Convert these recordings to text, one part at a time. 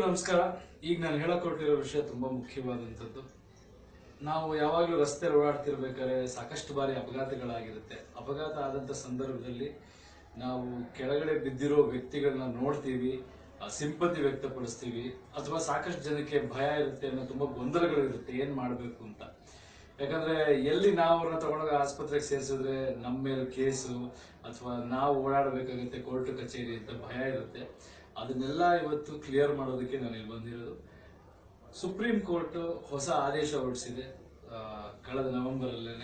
ನಮಸ್ಕಾರ ಈಗ ನಾನು ಹೇಳಕ್ ಹೊರಟಿರೋ ವಿಷಯ ತುಂಬಾ ಮುಖ್ಯವಾದಂಥದ್ದು ನಾವು ಯಾವಾಗಲೂ ರಸ್ತೆ ಓಡಾಡ್ತಿರ್ಬೇಕಾದ್ರೆ ಸಾಕಷ್ಟು ಬಾರಿ ಅಪಘಾತಗಳಾಗಿರುತ್ತೆ ಅಪಘಾತ ಆದಂತ ಸಂದರ್ಭದಲ್ಲಿ ನಾವು ಕೆಳಗಡೆ ಬಿದ್ದಿರೋ ವ್ಯಕ್ತಿಗಳನ್ನ ನೋಡ್ತೀವಿ ಸಿಂಪತಿ ವ್ಯಕ್ತಪಡಿಸ್ತೀವಿ ಅಥವಾ ಸಾಕಷ್ಟು ಜನಕ್ಕೆ ಭಯ ಇರುತ್ತೆ ಅನ್ನೋ ತುಂಬಾ ಗೊಂದಲಗಳಿರುತ್ತೆ ಏನ್ ಮಾಡ್ಬೇಕು ಅಂತ ಯಾಕಂದ್ರೆ ಎಲ್ಲಿ ನಾವು ಅವ್ರನ್ನ ತಗೊಂಡೋಗಿ ಆಸ್ಪತ್ರೆಗೆ ಸೇರಿಸಿದ್ರೆ ನಮ್ಮ ಮೇಲೆ ಕೇಸು ಅಥವಾ ನಾವು ಓಡಾಡಬೇಕಾಗುತ್ತೆ ಕೋರ್ಟ್ ಕಚೇರಿ ಅಂತ ಭಯ ಇರುತ್ತೆ ಅದನ್ನೆಲ್ಲ ಇವತ್ತು ಕ್ಲಿಯರ್ ಮಾಡೋದಕ್ಕೆ ನಾನು ಇಲ್ಲಿ ಬಂದಿರೋದು ಸುಪ್ರೀಂ ಕೋರ್ಟ್ ಹೊಸ ಆದೇಶ ಹೊರಡಿಸಿದೆ ಆ, ಕಳೆದ ನವೆಂಬರ್ ಅಲ್ಲೇನೆ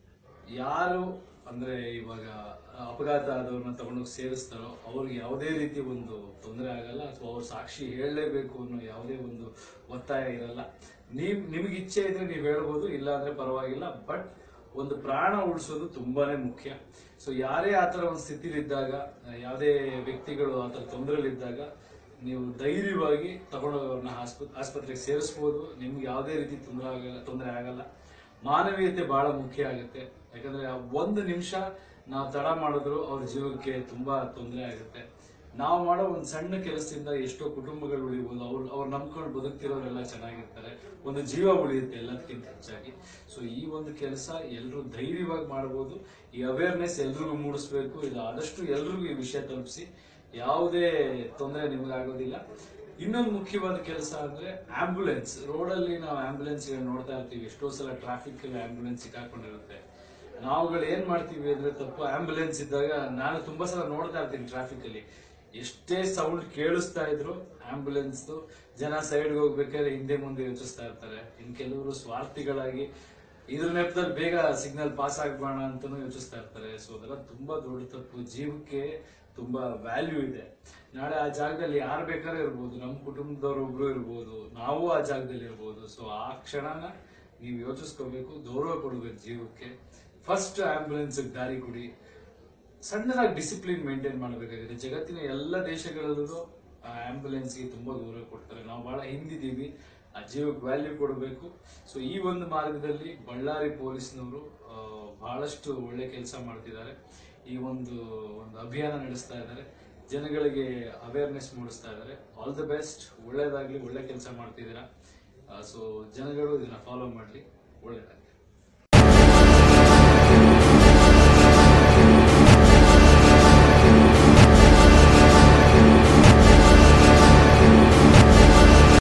ಯಾರು ಅಂದ್ರೆ ಇವಾಗ ಅಪಘಾತ ಆದವ್ರನ್ನ ತಗೊಂಡೋಗಿ ಸೇರಿಸ್ತಾರೋ ಅವ್ರಿಗೆ ಯಾವುದೇ ರೀತಿ ಒಂದು ತೊಂದರೆ ಆಗಲ್ಲ ಅಥವಾ ಅವ್ರು ಸಾಕ್ಷಿ ಹೇಳಲೇಬೇಕು ಅನ್ನೋ ಯಾವುದೇ ಒಂದು ಒತ್ತಾಯ ಇರಲ್ಲ ನೀವ್ ನಿಮ್ಗೆ ಇಚ್ಛೆ ಇದ್ರೆ ನೀವು ಹೇಳ್ಬೋದು ಇಲ್ಲ ಅಂದ್ರೆ ಪರವಾಗಿಲ್ಲ ಬಟ್ ಒಂದು ಪ್ರಾಣ ಉಳಿಸೋದು ತುಂಬಾನೇ ಮುಖ್ಯ ಸೊ ಯಾರೇ ಆತರ ಒಂದು ಸ್ಥಿತಿಲಿದ್ದಾಗ ಯಾವುದೇ ವ್ಯಕ್ತಿಗಳು ಆತರ ತೊಂದರೆಲಿದ್ದಾಗ ನೀವು ಧೈರ್ಯವಾಗಿ ತಗೊಂಡೋಗಿ ಅವ್ರನ್ನ ಆಸ್ಪ- ಆಸ್ಪತ್ರೆಗೆ ಸೇರಿಸ್ಬೋದು ನಿಮ್ಗೆ ಯಾವುದೇ ರೀತಿ ತೊಂದರೆ ಆಗಲ್ಲ ತೊಂದರೆ ಆಗಲ್ಲ ಮಾನವೀಯತೆ ಬಹಳ ಮುಖ್ಯ ಆಗುತ್ತೆ ಯಾಕಂದ್ರೆ ಆ ಒಂದು ನಿಮಿಷ ನಾವು ತಡ ಮಾಡಿದ್ರು ಅವ್ರ ಜೀವಕ್ಕೆ ತುಂಬಾ ತೊಂದರೆ ಆಗುತ್ತೆ ನಾವು ಮಾಡೋ ಒಂದು ಸಣ್ಣ ಕೆಲಸದಿಂದ ಎಷ್ಟೋ ಕುಟುಂಬಗಳು ಉಳಿಬಹುದು ಅವ್ರು ಅವ್ರು ನಂಬ್ಕೊಂಡು ಬದುಕ್ತಿರೋರೆಲ್ಲ ಚೆನ್ನಾಗಿರ್ತಾರೆ ಒಂದು ಜೀವ ಉಳಿಯುತ್ತೆ ಎಲ್ಲದಕ್ಕಿಂತ ಹೆಚ್ಚಾಗಿ ಸೊ ಈ ಒಂದು ಕೆಲಸ ಎಲ್ಲರೂ ಧೈರ್ಯವಾಗಿ ಮಾಡಬಹುದು ಈ ಅವೇರ್ನೆಸ್ ಎಲ್ರಿಗೂ ಮೂಡಿಸ್ಬೇಕು ಇದು ಆದಷ್ಟು ಎಲ್ರಿಗೂ ಈ ವಿಷಯ ತಲುಪಿಸಿ ಯಾವುದೇ ತೊಂದರೆ ನಿಮಗಾಗೋದಿಲ್ಲ ಇನ್ನೊಂದು ಮುಖ್ಯವಾದ ಕೆಲಸ ಅಂದ್ರೆ ಆಂಬ್ಯುಲೆನ್ಸ್ ರೋಡಲ್ಲಿ ನಾವು ಆಂಬ್ಯುಲೆನ್ಸ್ ನೋಡ್ತಾ ಇರ್ತೀವಿ ಎಷ್ಟೋ ಸಲ ಟ್ರಾಫಿಕ್ ಆಂಬ್ಯುಲೆನ್ಸ್ ಸಿಕ್ಕಾಕೊಂಡಿರುತ್ತೆ ನಾವುಗಳು ಏನ್ ಮಾಡ್ತೀವಿ ಅಂದ್ರೆ ತಪ್ಪು ಆಂಬ್ಯುಲೆನ್ಸ್ ಇದ್ದಾಗ ನಾನು ತುಂಬಾ ಸಲ ನೋಡ್ತಾ ಇರ್ತೀನಿ ಟ್ರಾಫಿಕ್ ಅಲ್ಲಿ ಎಷ್ಟೇ ಸೌಂಡ್ ಕೇಳಿಸ್ತಾ ಇದ್ರು ಆಂಬ್ಯುಲೆನ್ಸ್ ಜನ ಸೈಡ್ ಹೋಗ್ಬೇಕಾದ್ರೆ ಹಿಂದೆ ಮುಂದೆ ಯೋಚಿಸ್ತಾ ಇರ್ತಾರೆ ಇನ್ ಕೆಲವರು ಸ್ವಾರ್ಥಿಗಳಾಗಿ ಇದ್ರ ನೆಪದಲ್ಲಿ ಬೇಗ ಸಿಗ್ನಲ್ ಪಾಸ್ ಆಗ್ಬೋಣ ಅಂತಾನು ಯೋಚಿಸ್ತಾ ಇರ್ತಾರೆ ಸೊ ಅದೆಲ್ಲ ತುಂಬಾ ದೊಡ್ಡ ತಪ್ಪು ಜೀವಕ್ಕೆ ತುಂಬಾ ವ್ಯಾಲ್ಯೂ ಇದೆ ನಾಳೆ ಆ ಜಾಗದಲ್ಲಿ ಯಾರು ಬೇಕಾದ್ರೂ ಇರ್ಬೋದು ನಮ್ಮ ಕುಟುಂಬದವ್ರು ಒಬ್ರು ಇರ್ಬೋದು ನಾವು ಆ ಜಾಗದಲ್ಲಿ ಇರ್ಬೋದು ಸೊ ಆ ಕ್ಷಣನ ನೀವು ಯೋಚಿಸ್ಕೋಬೇಕು ಗೌರವ ಕೊಡ್ಬೇಕು ಜೀವಕ್ಕೆ ಫಸ್ಟ್ ಆಂಬ್ಯುಲೆನ್ಸ್ ದಾರಿ ಕೊಡಿ ಸಣ್ಣದಾಗಿ ಡಿಸಿಪ್ಲಿನ್ ಮೇಂಟೈನ್ ಮಾಡಬೇಕಾಗಿದೆ ಜಗತ್ತಿನ ಎಲ್ಲ ದೇಶಗಳಲ್ಲೂ ಆಂಬ್ಯುಲೆನ್ಸ್ಗೆ ತುಂಬಾ ಗೌರವ ಕೊಡ್ತಾರೆ ನಾವು ಬಹಳ ಹಿಂದಿದ್ದೀವಿ ಆ ಜೀವಕ್ಕೆ ವ್ಯಾಲ್ಯೂ ಕೊಡಬೇಕು ಸೊ ಈ ಒಂದು ಮಾರ್ಗದಲ್ಲಿ ಬಳ್ಳಾರಿ ಪೊಲೀಸ್ನವರು ಆ, ಬಹಳಷ್ಟು ಒಳ್ಳೆ ಕೆಲಸ ಮಾಡ್ತಿದ್ದಾರೆ ಈ ಒಂದು ಒಂದು ಅಭಿಯಾನ ನಡೆಸ್ತಾ ಇದ್ದಾರೆ ಜನಗಳಿಗೆ ಅವೇರ್ನೆಸ್ ಮೂಡಿಸ್ತಾ ಇದ್ದಾರೆ ಆಲ್ ದ ಬೆಸ್ಟ್ ಒಳ್ಳೇದಾಗ್ಲಿ ಒಳ್ಳೆ ಕೆಲಸ ಮಾಡ್ತಿದ್ದೀರಾ ಸೊ ಜನಗಳು ಇದನ್ನ ಫಾಲೋ ಮಾಡಲಿ ಒಳ್ಳೇದಾಗ್ಲಿ